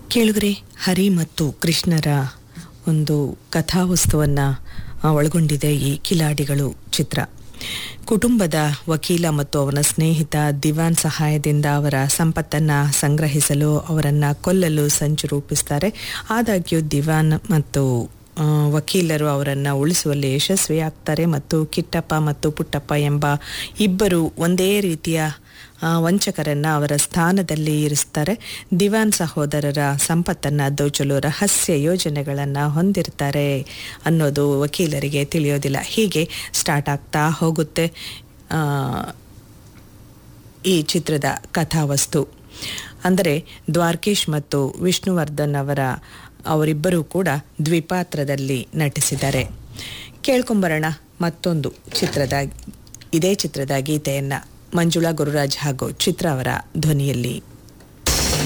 ಕೇಳುಗರೆ ಹರಿ ಮತ್ತು ಕೃಷ್ಣರ ಒಂದು ಕಥಾವಸ್ತುವನ್ನು ಒಳಗೊಂಡಿದೆ ಈ ಕಿಲಾಡಿಗಳು ಚಿತ್ರ ಕುಟುಂಬದ ವಕೀಲ ಮತ್ತು ಅವನ ಸ್ನೇಹಿತ ದಿವಾನ್ ಸಹಾಯದಿಂದ ಅವರ ಸಂಪತ್ತನ್ನು ಸಂಗ್ರಹಿಸಲು ಅವರನ್ನು ಕೊಲ್ಲಲು ಸಂಚು ರೂಪಿಸ್ತಾರೆ ಆದಾಗ್ಯೂ ದಿವಾನ್ ಮತ್ತು ಆ, ವಕೀಲರು ಅವರನ್ನು ಉಳಿಸುವಲ್ಲಿ ಯಶಸ್ವಿಯಾಗ್ತಾರೆ ಮತ್ತು ಕಿಟ್ಟಪ್ಪ ಮತ್ತು ಪುಟ್ಟಪ್ಪ ಎಂಬ ಇಬ್ಬರು ಒಂದೇ ರೀತಿಯ ಆ, ವಂಚಕರನ್ನ ಅವರ ಸ್ಥಾನದಲ್ಲಿ ಇರಿಸ್ತಾರೆ ದಿವಾನ್ ಸಹೋದರರ ಸಂಪತ್ತನ್ನು ದೋಚಲು ರಹಸ್ಯ ಯೋಜನೆಗಳನ್ನು ಹೊಂದಿರ್ತಾರೆ ಅನ್ನೋದು ವಕೀಲರಿಗೆ ತಿಳಿಯೋದಿಲ್ಲ ಹೀಗೆ ಸ್ಟಾರ್ಟ್ ಆಗ್ತಾ ಹೋಗುತ್ತೆ ಆ, ಈ ಚಿತ್ರದ ಕಥಾವಸ್ತು ಅಂದರೆ ದ್ವಾರಕೀಶ್ ಮತ್ತು ವಿಷ್ಣುವರ್ಧನ್ ಅವರ ಅವರಿಬ್ಬರೂ ಕೂಡ ದ್ವಿಪಾತ್ರದಲ್ಲಿ ನಟಿಸಿದ್ದಾರೆ ಕೇಳ್ಕೊಂಬರೋಣ ಮತ್ತೊಂದು ಚಿತ್ರದ ಇದೇ ಚಿತ್ರದ ಗೀತೆಯನ್ನು ಮಂಜುಳಾ ಗುರುರಾಜ್ ಹಾಗೂ ಚಿತ್ರ ಅವರ ಧ್ವನಿಯಲ್ಲಿ